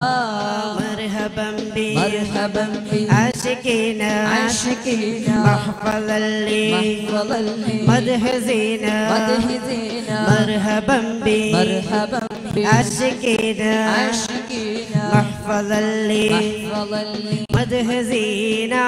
مرحبا بي مرحبا بي عاشقينا عاشقينا محفظا لي محفظا لي مدح زينا مدح زينا مرحبا بي مرحبا بي عاشقينا عاشقينا محفظا لي محفظا لي مدح زينا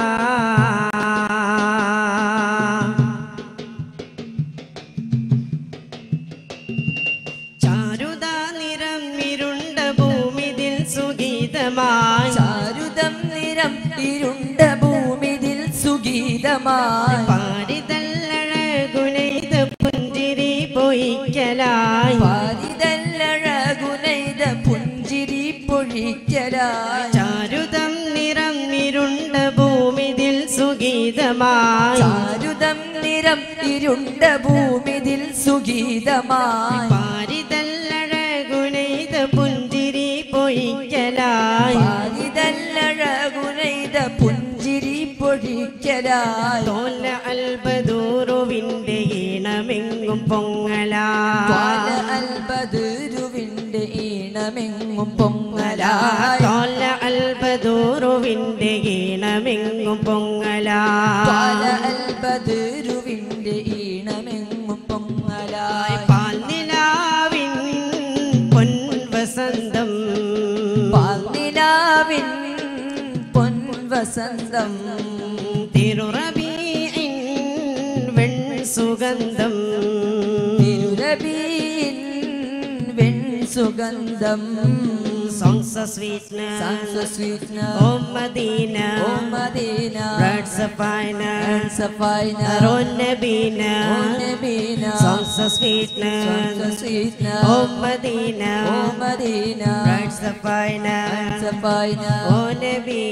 ചാരുതാ നിറം ഇരുണ്ട ഭൂമിതിൽ സുഗീതമായി ചാരുതം നിരം ഇരുണ്ട ഭൂമിതിൽ സുഗീതമായി പാരിതല്ലഴകുനൈത പുഞ്ചിരി പൊയ്ക്കലായി പാരിതല്ലഴകുനൈത പുഞ്ചിരി പൊഴിക്കലായി ചാരുതം നിറം ഇരുണ്ട ഭൂമിതിൽ സുഗീതമായി ചാരുതം നിരം ഇരുണ്ട ഭൂമിതിൽ സുഗീതമായി പാരിതല്ലഴകുനൈത പുഞ്ചിരി പൊയ്ക്കലായി പാരിതല്ലഴകുനൈത പുഞ്ചിരി പൊഴിക്കലായി തോല അൽബദൂറുവിന്റെ ഈണമെങ്കും ത്വാല പൊങ്ങലായി അൽബദുരുവിന്റെ ഈണമെങ്ങും പൊങ്ങലായി തോല അൽബദൂറുവിന്റെ ഈണമെങ്കും ത്വാല പൊങ്ങലായി അൽബദുരുവിന്റെ ഈണമെങ്ങും പൊങ്ങലായി പാൽനിലാവിൻ പൊൻവസന്തം പാൽനിലാവിൻ പൊൻവസന്തം തിരുറബീഇൻ വെൺ സുഗന്ധം തിരുരബീൻ വെൺ സുഗന്ധം songs of sweetness Songs of sweetness. oh Medina O Madina, birds of finance Safina, oh Nabina O Nabina, songs of sweetness Songs of sweetness. oh Medina O Madina, birds of finance Safina, oh Nabina